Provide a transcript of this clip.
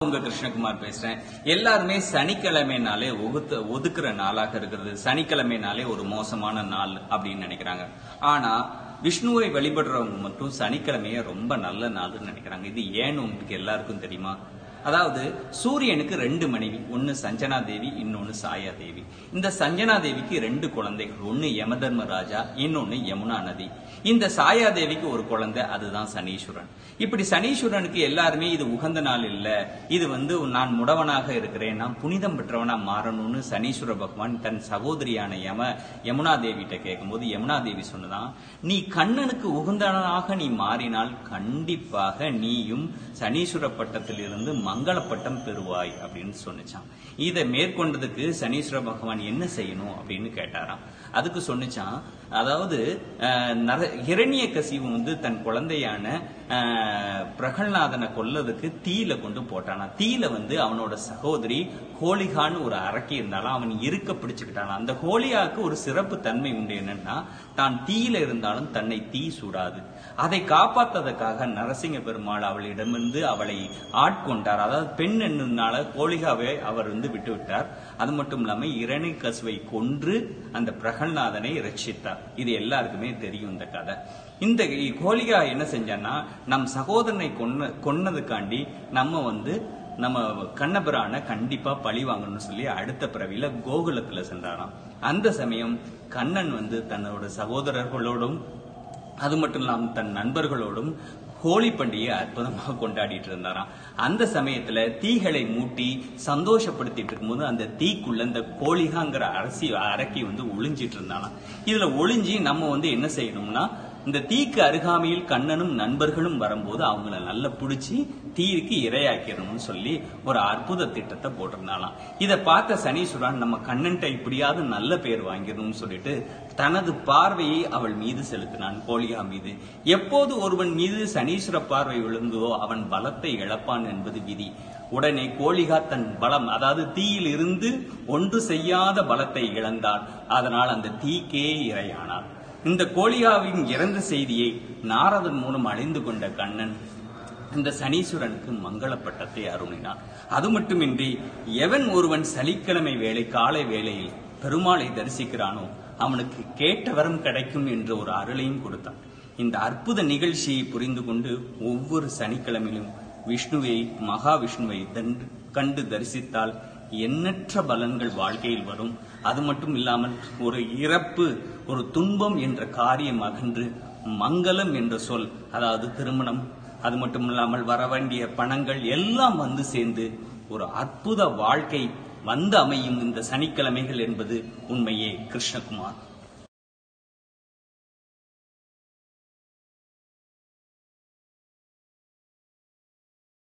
உங்க கிருஷ்ணகுமார் பேசுறேன் எல்லாருமே சனிக்கிழமைனாலே ஒதுக்க ஒதுக்குற நாளாக இருக்கிறது சனிக்கிழமைனாலே ஒரு மோசமான நாள் அப்படின்னு நினைக்கிறாங்க ஆனா விஷ்ணுவை வழிபடுறவங்க மட்டும் சனிக்கிழமைய ரொம்ப நல்ல நாள்னு நினைக்கிறாங்க இது ஏன்னு உங்களுக்கு எல்லாருக்கும் தெரியுமா அதாவது சூரியனுக்கு ரெண்டு மனைவி ஒன்னு சஞ்சனா தேவி இன்னொன்னு சாயா தேவி இந்த சஞ்சனா தேவிக்கு ரெண்டு குழந்தைகள் ஒன்னு யமதர்ம ராஜா இன்னொன்னு யமுனா நதி இந்த சாயா தேவிக்கு ஒரு குழந்தை அதுதான் சனீஸ்வரன் இப்படி சனீஸ்வரனுக்கு எல்லாருமே இது உகந்த நாள் இல்ல இது வந்து நான் முடவனாக இருக்கிறேன் நான் புனிதம் பெற்றவனா மாறணும்னு சனீஸ்வர பகவான் தன் சகோதரியான யம யமுனா தேவிட்ட கேட்கும்போது யமுனா தேவி சொன்னதான் நீ கண்ணனுக்கு உகந்தவனாக நீ மாறினால் கண்டிப்பாக நீயும் சனீஸ்வர பட்டத்திலிருந்து மங்கள பட்டம் பெறுவாய் அப்படின்னு சொன்னிச்சான் இதை மேற்கொண்டதுக்கு சனீஸ்வர பகவான் என்ன செய்யணும் அப்படின்னு கேட்டாராம் அதுக்கு சொன்னிச்சான் அதாவது அஹ், நர ஹிரண்ய கசிவு வந்து தன் குழந்தையான அஹ், பிரகல்நாதனை கொல்லதுக்கு தீயில கொண்டு போட்டானா தீயில வந்து அவனோட சகோதரி ஹோலிகான்னு ஒரு அரக்கி இருந்தாலும் அவன் இருக்க பிடிச்சுக்கிட்டான் அந்த ஹோலியாவுக்கு ஒரு சிறப்பு தன்மை உண்டு என்னன்னா தான் தீயில இருந்தாலும் தன்னை தீ சுடாது அதை காப்பாத்ததுக்காக நரசிங்க பெருமாள் அவளிடமிருந்து அவளை ஆட்கொண்டார் அதாவது பெண் என்னனால ஹோலிகாவை அவர் வந்து விட்டு விட்டார் அது மட்டும் இல்லாம இரணை கசுவை கொன்று அந்த பிரகல்நாதனை ரட்சித்தார் இது எல்லாருக்குமே தெரியும் இந்த கதை இந்த ஹோலிகா என்ன செஞ்சான்னா நம் சகோதரனை கொன்ன கொன்னதுக்காண்டி நம்ம வந்து நம்ம கண்ணபிரான கண்டிப்பா பழி வாங்கணும்னு சொல்லி அடுத்த பிறவியில கோகுலத்துல சென்றாராம் அந்த சமயம் கண்ணன் வந்து தன்னோட சகோதரர்களோடும் அது மட்டும் இல்லாம தன் நண்பர்களோடும் ஹோலி பண்டிகையை அற்புதமாக கொண்டாடிட்டு இருந்தாராம் அந்த சமயத்துல தீகளை மூட்டி சந்தோஷப்படுத்திட்டு இருக்கும்போது அந்த தீக்குள்ள இந்த கோழிகாங்கிற அரசி அரக்கி வந்து ஒளிஞ்சிட்டு இருந்தாலாம் இதுல ஒளிஞ்சி நம்ம வந்து என்ன செய்யணும்னா இந்த தீக்கு அருகாமையில் கண்ணனும் நண்பர்களும் வரும்போது அவங்கள நல்லா பிடிச்சி தீக்கு இரையாக்கிடணும்னு சொல்லி ஒரு அற்புத திட்டத்தை போட்டிருந்தாலாம் இதை பார்த்த சனீஸ்வரன் நம்ம கண்ணன்ட்ட இப்படியாவது நல்ல பேர் வாங்கிடணும்னு சொல்லிட்டு தனது பார்வையை அவள் மீது செலுத்தினான் கோலிகா மீது எப்போது ஒருவன் மீது சனீஸ்வர பார்வை விழுந்ததோ அவன் பலத்தை இழப்பான் என்பது விதி உடனே கோலிகா தன் பலம் அதாவது தீயில் இருந்து ஒன்று செய்யாத பலத்தை இழந்தாள் அதனால் அந்த தீக்கே இரையானாள் இந்த கோலிகாவின் இறந்த செய்தியை நாரதன் மூலம் அழிந்து கொண்ட கண்ணன் இந்த சனீஸ்வரனுக்கு மங்கள பட்டத்தை அருளினான் அது மட்டுமின்றி எவன் ஒருவன் சனிக்கிழமை வேளை காலை வேளையில் பெருமாளை தரிசிக்கிறானோ அவனுக்கு கேட்ட வரம் கிடைக்கும் என்ற ஒரு அருளையும் கொடுத்தான் இந்த அற்புத நிகழ்ச்சியை புரிந்து கொண்டு ஒவ்வொரு சனிக்கிழமையிலும் விஷ்ணுவை மகாவிஷ்ணுவை தண்டு கண்டு தரிசித்தால் எண்ணற்ற பலன்கள் வாழ்க்கையில் வரும் அது மட்டும் இல்லாமல் ஒரு இறப்பு ஒரு துன்பம் என்ற காரியம் அகன்று மங்களம் என்ற சொல் அதாவது திருமணம் அது மட்டும் இல்லாமல் வர வேண்டிய பணங்கள் எல்லாம் வந்து சேர்ந்து ஒரு அற்புத வாழ்க்கை வந்து அமையும் இந்த சனிக்கிழமைகள் என்பது உண்மையே கிருஷ்ணகுமார்